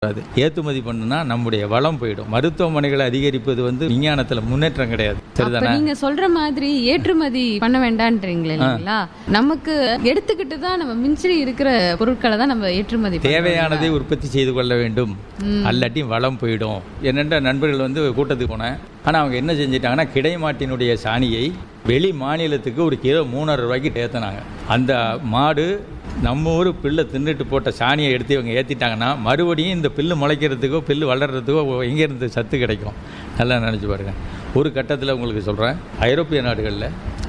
அது ஏற்றுமதி பண்ணுனா நம்முடைய வளம் போயிடும் மருத்துவமனைகளை அதிகரிப்பது வந்து விஞ்ஞானத்தில் முன்னேற்றம் கிடையாது அப்ப சரிதானே நீங்க சொல்ற மாதிரி ஏற்றுமதி பண்ண வேண்டான்றீங்களே இல்லைங்களா நமக்கு எடுத்துக்கிட்டு தான் நம்ம மிஞ்சி இருக்கிற பொருட்களை தான் நம்ம ஏற்றுமதி பண்றோம். தேவையானதை உற்பத்தி செய்து கொள்ள வேண்டும் அல்லாட்டி வளம் போயிடும் என்னென்ற நண்பர்கள் வந்து கூட்டத்துக்கு போனேன் ஆனால் அவங்க என்ன செஞ்சிட்டாங்கன்னா கிடைமாட்டினுடைய சாணியை வெளி மாநிலத்துக்கு ஒரு கிலோ மூணரை ரூபாய்க்கு ஏற்றினாங்க அந்த மாடு நம்ம ஊர் பில்லை தின்னுட்டு போட்ட சாணியை எடுத்து இவங்க ஏற்றிட்டாங்கன்னா மறுபடியும் இந்த பில்லு முளைக்கிறதுக்கோ பில்லு வளர்கிறதுக்கோ எங்கேருந்து சத்து கிடைக்கும் நல்லா நினச்சி பாருங்கள் ஒரு கட்டத்தில் உங்களுக்கு சொல்கிறேன் ஐரோப்பிய நாடுகளில்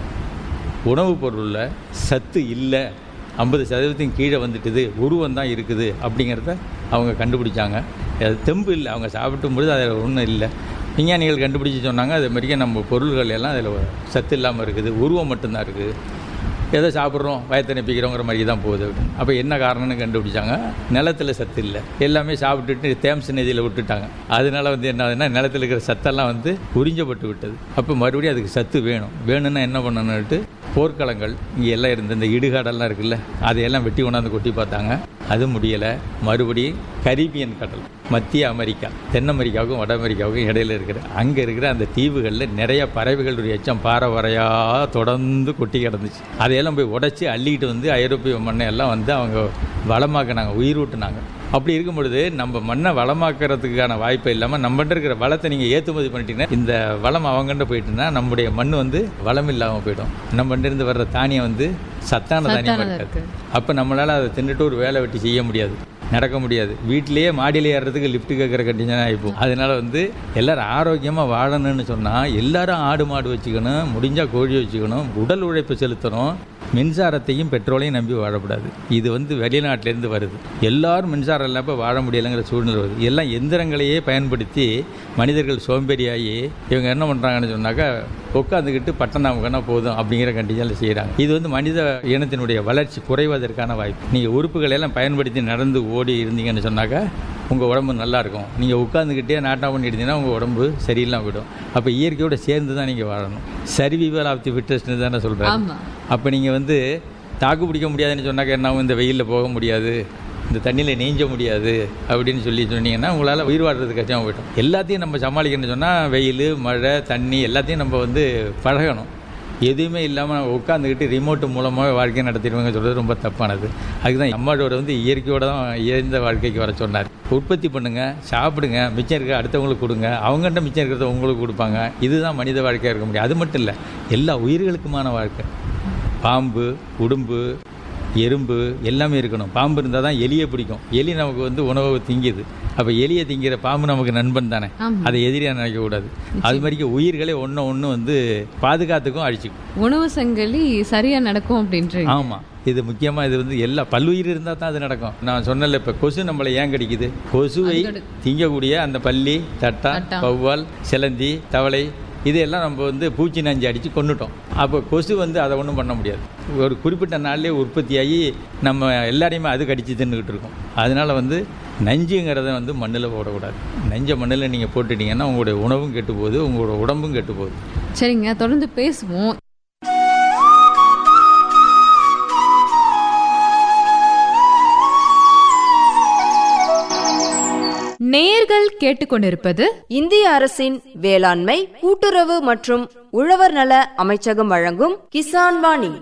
உணவுப் பொருளில் சத்து இல்லை ஐம்பது சதவீதத்தின் கீழே வந்துட்டுது உருவம் தான் இருக்குது அப்படிங்கிறத அவங்க கண்டுபிடிச்சாங்க அது தெம்பு இல்லை அவங்க சாப்பிட்டும் பொழுது அதில் ஒன்றும் இல்லை விஞ்ஞானிகள் கண்டுபிடிச்சு சொன்னாங்க அது மாதிரியே நம்ம பொருள்கள் எல்லாம் அதில் சத்து இல்லாமல் இருக்குது உருவம் மட்டும்தான் இருக்குது எதை சாப்பிட்றோம் வயத்தை நிப்பிக்கிறோங்கிற மாதிரி தான் போகுது அப்படின்னு அப்போ என்ன காரணம்னு கண்டுபிடிச்சாங்க நிலத்தில் சத்து இல்லை எல்லாமே சாப்பிட்டுட்டு தேம்ஸ் நதியில் விட்டுட்டாங்க அதனால வந்து என்ன ஆகுதுன்னா நிலத்தில் இருக்கிற சத்தெல்லாம் வந்து உறிஞ்சப்பட்டு விட்டது அப்போ மறுபடியும் அதுக்கு சத்து வேணும் வேணும்னா என்ன பண்ணணுன்ட்டு போர்க்களங்கள் இங்கே எல்லாம் இருந்த இந்த இடுகாடெல்லாம் இருக்குல்ல அதையெல்லாம் வெட்டி கொண்டாந்து கொட்டி பார்த்தாங்க அது முடியலை மறுபடியும் கரீபியன் கடல் மத்திய அமெரிக்கா தென் அமெரிக்காவுக்கும் வட அமெரிக்காவுக்கும் இடையில இருக்கிற அங்கே இருக்கிற அந்த தீவுகளில் நிறைய பறவைகளுடைய எச்சம் பாறை வரையாக தொடர்ந்து கொட்டி கிடந்துச்சு அதையெல்லாம் போய் உடைச்சி அள்ளிக்கிட்டு வந்து ஐரோப்பிய மண்ணை எல்லாம் வந்து அவங்க வளமாக்குனாங்க உயிரூட்டுனாங்க அப்படி இருக்கும் பொழுது நம்ம மண்ணை வளமாக்குறதுக்கான வாய்ப்பு இல்லாமல் நம்மகிட்ட இருக்கிற வளத்தை நீங்கள் ஏற்றுமதி பண்ணிட்டீங்கன்னா இந்த வளம் அவங்ககிட்ட போயிட்டுன்னா நம்முடைய மண் வந்து வளம் இல்லாமல் போயிடும் நம்மகிட்ட இருந்து வர்ற தானியம் வந்து சத்தான தானியம் சத்தானதா இருக்காது அப்போ நம்மளால் அதை தின்னுட்டு ஒரு வேலை வெட்டி செய்ய முடியாது நடக்க முடியாது வீட்டிலேயே மாடியில் ஏறுறதுக்கு லிஃப்ட் கேட்குற கண்டிஷன் ஆகிப்போம் அதனால வந்து எல்லாரும் ஆரோக்கியமாக வாழணும்னு சொன்னால் எல்லாரும் ஆடு மாடு வச்சுக்கணும் முடிஞ்சால் கோழி வச்சுக்கணும் உடல் உழைப்பு செலுத்தணும் மின்சாரத்தையும் பெட்ரோலையும் நம்பி வாழக்கூடாது இது வந்து வெளிநாட்டிலேருந்து வருது எல்லாரும் மின்சாரம் இல்லாமல் வாழ முடியலைங்கிற சூழ்நிலை வருது எல்லாம் எந்திரங்களையே பயன்படுத்தி மனிதர்கள் சோம்பேறியாகி இவங்க என்ன பண்ணுறாங்கன்னு சொன்னாக்கா உட்காந்துக்கிட்டு பட்டணம் போதும் அப்படிங்கிற கண்டிஷனில் செய்கிறாங்க இது வந்து மனித இனத்தினுடைய வளர்ச்சி குறைவதற்கான வாய்ப்பு நீங்கள் உறுப்புகளை எல்லாம் பயன்படுத்தி நடந்து ஓடி இருந்தீங்கன்னு சொன்னாக்கா உங்கள் உடம்பு நல்லா இருக்கும் நீங்கள் உட்காந்துக்கிட்டே நாட்டா பண்ணி இருந்தீங்கன்னா உங்கள் உடம்பு சரியில்லாம விடும் அப்போ இயற்கையோட சேர்ந்து தான் நீங்கள் வாழணும் சர்விவல் ஆஃப் தி ஃபிட்டஸ்ட்னு தானே சொல்கிறேன் ஆமா அப்போ நீங்கள் வந்து தாக்கு பிடிக்க முடியாதுன்னு சொன்னாக்க என்ன ஆகும்? இந்த வெயிலில் போக முடியாது இந்த தண்ணியில் நீஞ்ச முடியாது அப்படின்னு சொல்லி சொன்னீங்கன்னா உங்களால் உயிர் வாழ்றது கஷ்டமாக போயிடும் எல்லாத்தையும் நம்ம சமாளிக்கணும்னு சொன்னால் வெயில் மழை தண்ணி எல்லாத்தையும் நம்ம வந்து பழகணும் எதுவுமே இல்லாமல் உட்காந்துக்கிட்டு ரிமோட் மூலமாக வாழ்க்கை நடத்திடுவாங்க சொல்கிறது ரொம்ப தப்பானது அதுதான் அம்மாவோட வந்து இயற்கையோட தான் இயந்த வாழ்க்கைக்கு வர சொன்னார் உற்பத்தி பண்ணுங்கள் சாப்பிடுங்க மிச்சம் இருக்க அடுத்தவங்களுக்கு கொடுங்க அவங்ககிட்ட மிச்சம் இருக்கிறத உங்களுக்கு கொடுப்பாங்க இதுதான் மனித வாழ்க்கையாக இருக்க முடியும் அது மட்டும் இல்லை எல்லா உயிர்களுக்குமான வாழ்க்கை பாம்பு உடும்பு எறும்பு எல்லாமே இருக்கணும் பாம்பு இருந்தால் தான் எலியை பிடிக்கும் எலி நமக்கு வந்து உணவை திங்குது அப்போ எலியை திங்கிற பாம்பு நமக்கு நண்பன் தானே ஆமா. அதை எதிரியாக நினைக்கக்கூடாது அது மாதிரிக்கு உயிர்களை ஒன்று ஒன்று வந்து பாதுகாத்துக்கும் அழிச்சிக்கும் உணவு சங்கிலி சரியா நடக்கும் அப்படின்றீங்க ஆமாம் இது முக்கியமாக இது வந்து எல்லா பல்லுயிர் இருந்தால் தான் அது நடக்கும் நான் சொன்னல இப்போ கொசு நம்மளை ஏன் கடிக்குது கொசுவை திங்கக்கூடிய அந்த பல்லி தட்டா தட்டா. வௌவால் சிலந்தி தவளை இதெல்லாம் நம்ம வந்து பூச்சி நஞ்சு அடித்து கொண்டுட்டோம் அப்போ கொசு வந்து அதை ஒன்றும் பண்ண முடியாது ஒரு குறிப்பிட்ட நாள்லேயே உற்பத்தியாகி நம்ம எல்லாரையுமே அது கடிச்சு தின்னுக்கிட்டு இருக்கோம் அதனால் வந்து நஞ்சுங்கிறத வந்து மண்ணில் போடக்கூடாது நஞ்சை மண்ணில் நீங்கள் போட்டுட்டீங்கன்னா உங்களுடைய உணவும் கெட்டு போகுது உங்களோட உடம்பும் கெட்டு போகுது சரிங்க தொடர்ந்து பேசுவோம் நேர்கள் கேட்டுக்கொண்டிருப்பது இந்திய அரசின் வேளாண்மை கூட்டுறவு மற்றும் உழவர் நல அமைச்சகம் வழங்கும் கிசான் வாணி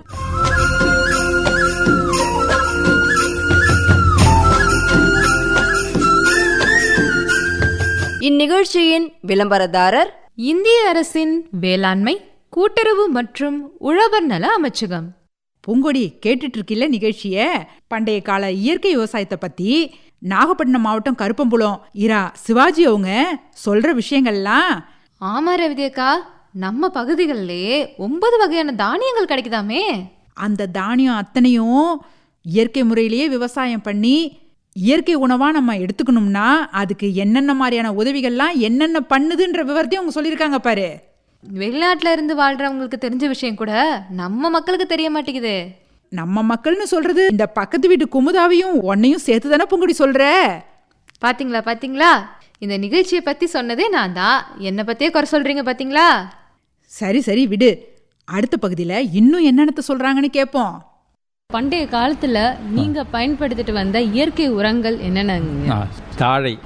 இந்நிகழ்ச்சியின் விளம்பரதாரர் இந்திய அரசின் வேளாண்மை கூட்டுறவு மற்றும் உழவர் நல அமைச்சகம் பூங்கொடி கேட்டுட்டு இருக்கில்ல நிகழ்ச்சிய பண்டைய கால இயற்கை விவசாயத்தை பத்தி நாகப்பட்டினம் மாவட்டம் கருப்பம்புலம் இரா சிவாஜி அவங்க சொல்ற விஷயங்கள்லாம் ஆமா ரவிதேக்கா நம்ம பகுதிகளிலே ஒன்பது வகையான தானியங்கள் கிடைக்குதாமே அந்த தானியம் அத்தனையும் இயற்கை முறையிலேயே விவசாயம் பண்ணி இயற்கை உணவா நம்ம எடுத்துக்கணும்னா அதுக்கு என்னென்ன மாதிரியான உதவிகள்லாம் என்னென்ன பண்ணுதுன்ற விவரத்தையும் அவங்க சொல்லியிருக்காங்க பாரு வெளிநாட்டுல இருந்து வாழ்றவங்களுக்கு தெரிஞ்ச விஷயம் கூட நம்ம மக்களுக்கு தெரிய மாட்டேங்குது நம்ம மக்கள்னு சொல்றது இந்த பக்கத்து வீட்டு குமுதாவையும் உன்னையும் சேர்த்து தானே பூங்குடி சொல்ற பாத்தீங்களா பாத்தீங்களா இந்த நிகழ்ச்சியை பத்தி சொன்னதே நான் தான் என்னை பத்தியே குறை சொல்றீங்க பாத்தீங்களா சரி சரி விடு அடுத்த பகுதியில் இன்னும் என்னென்னத்த சொல்றாங்கன்னு கேட்போம் பண்டைய காலத்துல நீங்க பயன்படுத்திட்டு வந்த இயற்கை உரங்கள் என்னென்னங்க ஆ, தாழை